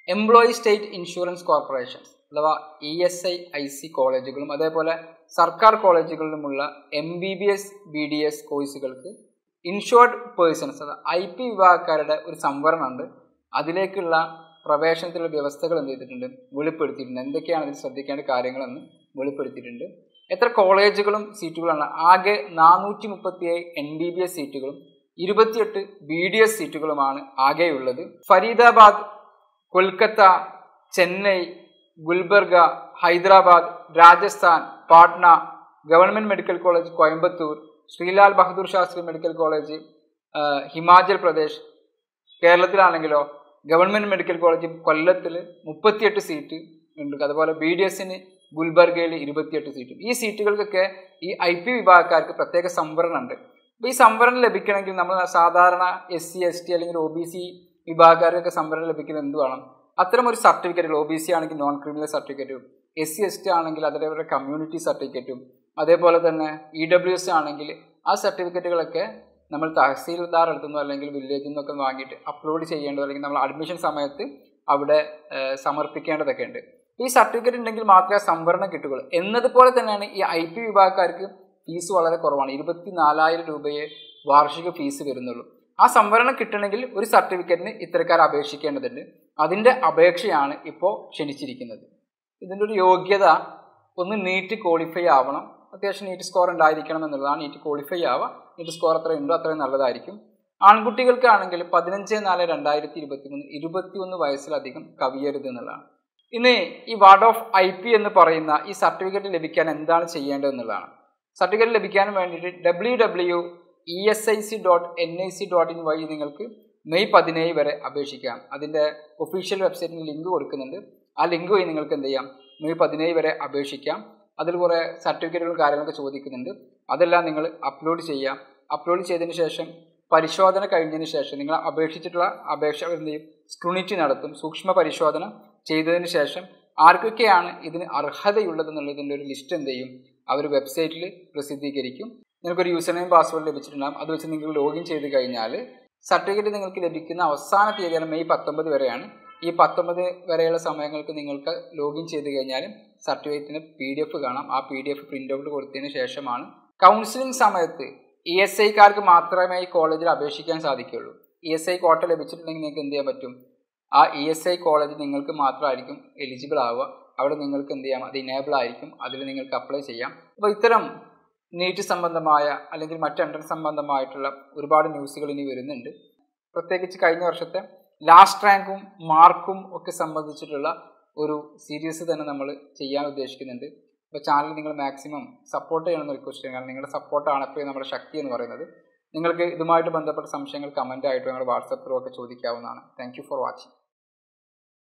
employee state insurance corporations അഥവാ E S I I C കോളേജുകളും അതേപോലെ സർക്കാർ കോളേജുകളിലുമുള്ള M B B S B D S കോഴ്സുകൾക്ക് ഇൻഷുർഡ് പേഴ്സൺസ് അതായത് ഐ പി വിഭാഗക്കാരുടെ ഒരു സംവരണമുണ്ട് അതിലേക്കുള്ള പ്രവേശനത്തിലുള്ള വ്യവസ്ഥകൾ എന്ത് ചെയ്തിട്ടുണ്ട് വെളിപ്പെടുത്തിയിട്ടുണ്ട് എന്തൊക്കെയാണ് അതിൽ ശ്രദ്ധിക്കേണ്ട കാര്യങ്ങളെന്ന് വെളിപ്പെടുത്തിയിട്ടുണ്ട് എത്ര കോളേജുകളും സീറ്റുകളാണ് ആകെ നാനൂറ്റി മുപ്പത്തി ഏഴ് എൻ ബി ബി എസ് സീറ്റുകളും ഇരുപത്തിയെട്ട് ബി ഡി എസ് സീറ്റുകളുമാണ് ആകെയുള്ളത് Faridabad Kolkata Chennai Gulbarga Hyderabad Rajasthan Patna government medical college Coimbatore Shri Lal Bahadur Shastri medical college ആ, ഹിമാചൽ പ്രദേശ് കേരളത്തിലാണെങ്കിലോ ഗവൺമെൻറ് മെഡിക്കൽ കോളേജ് കൊല്ലത്തിൽ മുപ്പത്തിയെട്ട് സീറ്റ് ഉണ്ട് അതുപോലെ ബി ഡി എസിന് ഗുൽബർഗയിൽ ഇരുപത്തിയെട്ട് സീറ്റും ഈ സീറ്റുകൾക്കൊക്കെ ഈ ഐ പി വിഭാഗക്കാർക്ക് പ്രത്യേക സംവരണം ഉണ്ട് അപ്പോൾ ഈ സംവരണം ലഭിക്കണമെങ്കിൽ നമ്മൾ സാധാരണ എസ് സി എസ് ടി അല്ലെങ്കിൽ ഒ ബി സി വിഭാഗക്കാർക്കൊക്കെ സംവരണം ലഭിക്കുന്നത് എന്ത് വേണം അത്തരം ഒരു സർട്ടിഫിക്കറ്റുകൾ ഒ ബി സി ആണെങ്കിൽ നോൺ ക്രിമിനൽ സർട്ടിഫിക്കറ്റും എസ് സി എസ് ടി ആണെങ്കിൽ അതേപോലെ കമ്മ്യൂണിറ്റി സർട്ടിഫിക്കറ്റും അതേപോലെ തന്നെ ഇ ഡബ്ല്യു എസ് ആണെങ്കിൽ ആ സർട്ടിഫിക്കറ്റുകളൊക്കെ നമ്മൾ തഹസീൽദാർ അടുത്തുനിന്നോ അല്ലെങ്കിൽ വില്ലേജിൽ നിന്നൊക്കെ വാങ്ങിയിട്ട് അപ്ലോഡ് ചെയ്യേണ്ടത് അല്ലെങ്കിൽ നമ്മൾ അഡ്മിഷൻ സമയത്ത് അവിടെ ഏഹ്, സമർപ്പിക്കേണ്ടതൊക്കെ ഉണ്ട് ഈ സർട്ടിഫിക്കറ്റ് ഉണ്ടെങ്കിൽ മാത്രമേ സംവരണം കിട്ടുകയുള്ളൂ എന്നതുപോലെ തന്നെയാണ് ഈ ഐ പി വിഭാഗക്കാർക്ക് ഫീസ് വളരെ കുറവാണ് ഇരുപത്തി നാലായിരം രൂപയെ വാർഷിക ഫീസ് വരുന്നുള്ളൂ ആ സംവരണം കിട്ടണമെങ്കിൽ ഒരു സർട്ടിഫിക്കറ്റിന് ഇത്തരക്കാർ അപേക്ഷിക്കേണ്ടതുണ്ട് അതിൻ്റെ അപേക്ഷയാണ് ഇപ്പോൾ ക്ഷണിച്ചിരിക്കുന്നത് ഇതിൻ്റെ ഒരു യോഗ്യത ഒന്ന് നീറ്റ് ക്വാളിഫൈ ആവണം അത്യാവശ്യം നീറ്റ് സ്കോർ ഉണ്ടായിരിക്കണം എന്നുള്ളതാണ് നീറ്റ് ക്വാളിഫൈ ആവുക നീറ്റ് സ്കോർ എത്ര ഉണ്ടോ അത്രയും നല്ലതായിരിക്കും ആൺകുട്ടികൾക്കാണെങ്കിൽ പതിനഞ്ച് നാല് രണ്ടായിരത്തി ഇരുപത്തി മൂന്ന് ഇരുപത്തിയൊന്ന് വയസ്സിലധികം കവിയരുത് എന്നുള്ളതാണ് ഇനി ഈ വാർഡ് ഓഫ് ഐ പി എന്ന് പറയുന്ന ഈ സർട്ടിഫിക്കറ്റ് ലഭിക്കാൻ എന്താണ് ചെയ്യേണ്ടതെന്നുള്ളതാണ് സർട്ടിഫിക്കറ്റ് ലഭിക്കാൻ വേണ്ടിയിട്ട് W W E S I C dot N I C dot in വഴി നിങ്ങൾക്ക് മെയ് പതിനേഴ് വരെ അപേക്ഷിക്കാം അതിൻ്റെ ഒഫീഷ്യൽ വെബ്സൈറ്റിന് ലിങ്ക് കൊടുക്കുന്നുണ്ട് ആ ലിങ്ക് വഴി നിങ്ങൾക്ക് എന്ത് ചെയ്യാം മെയ് പതിനേഴ് വരെ അപേക്ഷിക്കാം അതിൽ കുറേ സർട്ടിഫിക്കറ്റുകളും കാര്യങ്ങളൊക്കെ ചോദിക്കുന്നുണ്ട് അതെല്ലാം നിങ്ങൾ അപ്ലോഡ് ചെയ്യാം അപ്ലോഡ് ചെയ്തതിന് ശേഷം പരിശോധന കഴിഞ്ഞതിന് ശേഷം നിങ്ങൾ അപേക്ഷിച്ചിട്ടുള്ള അപേക്ഷ എന്ത് ചെയ്യും സ്ക്രൂണിറ്റി നടത്തും സൂക്ഷ്മ പരിശോധന ചെയ്തതിന് ശേഷം ആർക്കൊക്കെയാണ് ഇതിന് അർഹതയുള്ളതെന്നുള്ളതിൻ്റെ ഒരു ലിസ്റ്റ് എന്ത് ചെയ്യും അവർ വെബ്സൈറ്റിൽ പ്രസിദ്ധീകരിക്കും നിങ്ങൾക്കൊരു യൂസർ നെയിം പാസ്വേഡ് ലഭിച്ചിട്ടുണ്ടാകും അത് വെച്ച് നിങ്ങൾ ലോഗിൻ ചെയ്ത് കഴിഞ്ഞാൽ സർട്ടിഫിക്കറ്റ് നിങ്ങൾക്ക് ലഭിക്കുന്ന അവസാന തീയതിയാണ് മെയ് പത്തൊമ്പത് വരെയാണ് ഈ പത്തൊമ്പത് വരെയുള്ള സമയങ്ങൾക്ക് നിങ്ങൾക്ക് ലോഗിൻ ചെയ്ത് കഴിഞ്ഞാൽ സർട്ടിഫിക്കറ്റിന് പി ഡി എഫ് കാണാം ആ P D F print out കൊടുത്തതിന് ശേഷമാണ് കൗൺസിലിംഗ് സമയത്ത് ഇ എസ് ഐക്കാർക്ക് മാത്രമേ ഈ കോളേജിൽ അപേക്ഷിക്കാൻ സാധിക്കുകയുള്ളൂ ഇ എസ് ഐ കോട്ട ലഭിച്ചിട്ടുണ്ടെങ്കിൽ നിങ്ങൾക്ക് എന്ത് ചെയ്യാൻ പറ്റും ആ ഇ എസ് ഐ കോളേജ് നിങ്ങൾക്ക് മാത്രമായിരിക്കും എലിജിബിൾ ആവുക അവിടെ നിങ്ങൾക്ക് എന്ത് ചെയ്യാം അത് ഇനേബിൾ ആയിരിക്കും അതിൽ നിങ്ങൾക്ക് അപ്ലൈ ചെയ്യാം അപ്പോൾ ഇത്തരം നീറ്റ് സംബന്ധമായ അല്ലെങ്കിൽ മറ്റ് എൻട്രൻസ് സംബന്ധമായിട്ടുള്ള ഒരുപാട് ന്യൂസുകൾ ഇനി വരുന്നുണ്ട് പ്രത്യേകിച്ച് കഴിഞ്ഞ വർഷത്തെ ലാസ്റ്റ് റാങ്കും മാർക്കും ഒക്കെ സംബന്ധിച്ചിട്ടുള്ള ഒരു സീരീസ് തന്നെ നമ്മൾ ചെയ്യാൻ ഉദ്ദേശിക്കുന്നുണ്ട് അപ്പോൾ ചാനൽ നിങ്ങൾ മാക്സിമം സപ്പോർട്ട് ചെയ്യണമെന്ന് റിക്വസ്റ്റ് ചെയ്യും കാരണം നിങ്ങളുടെ സപ്പോർട്ടാണ് എപ്പോഴും നമ്മുടെ ശക്തി എന്ന് പറയുന്നത് നിങ്ങൾക്ക് ഇതുമായിട്ട് ബന്ധപ്പെട്ട സംശയങ്ങൾ കമൻ്റ് ആയിട്ടോ ഞങ്ങൾ വാട്സപ്പിലോ ഒക്കെ ചോദിക്കാവുന്നതാണ് താങ്ക് ഫോർ വാച്ചിങ്